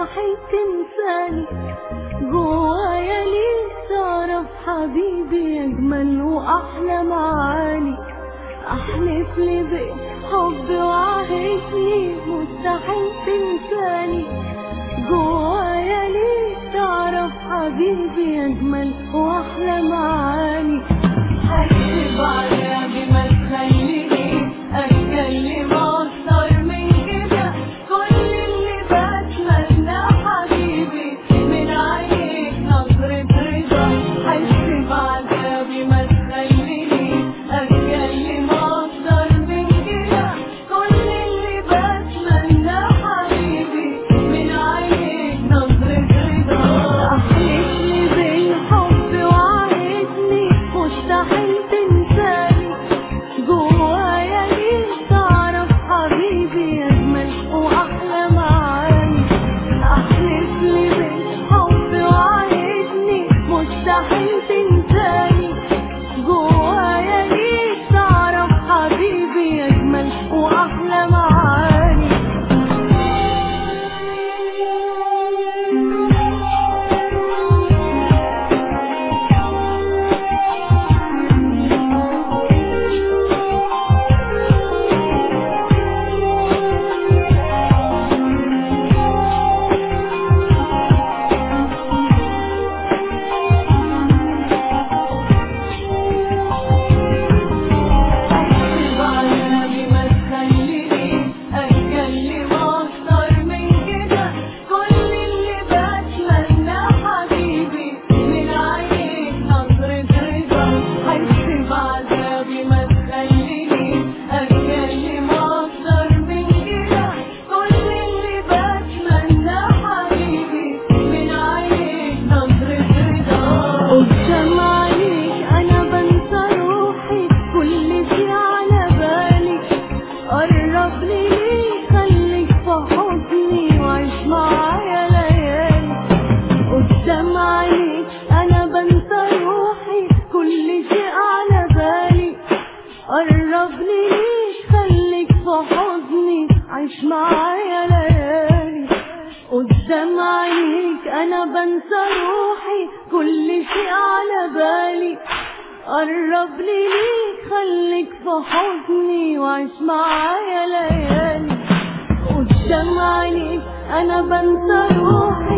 مستحيل تنساني جوايا ليه تعرف حبيبي أجمل وأحلى معاني أحلف لي بالحب وعهدني مستحيل تنساني جوايا ليه تعرف حبيبي أجمل وأحلى معاني هكتب عليها بما تخليني أتكلم أكتر من كده كل اللي بتمنى حبيبي من عينيك نظرة رضا هكتب عليها بما تخليني أتكلم أكتر من كده كل اللي بتمنى حبيبي من عينيك نظرة رضا أحلف لي بالحب وعهدني مستحيل تنساني جوايا ليه تعرف حبيبي أجمل وأحلى معاني أحلف لي بالحب وعهدني مستحيل تنساني جوايا ليه تعرف حبيبي أجمل وأحلى معاني أكتب عليها بما تخليني أتكلم أكتر من كده كل اللي بتمنى حبيبي من عينيك نظرة رضا أكتب عليها بما تخليني أتكلم أكتر من كده كل اللي بتمنى حبيبي من عينيك نظرة رضا قدام عليك أنا بنسى روحي كل شي على بالي قرب لي ليه خليك في حضني وعيش معايا ليالي قدام عينيك أنا بنسى روحي كل شي على بالي قرب لي ليه خليك في حضني عيش معايا ليالي قدام عينيك انا بنسى روحي كل شيء على بالي قرب لي ليك خليك في حضني وعيش معايا ليالي قدام عينيك انا بنسى روحي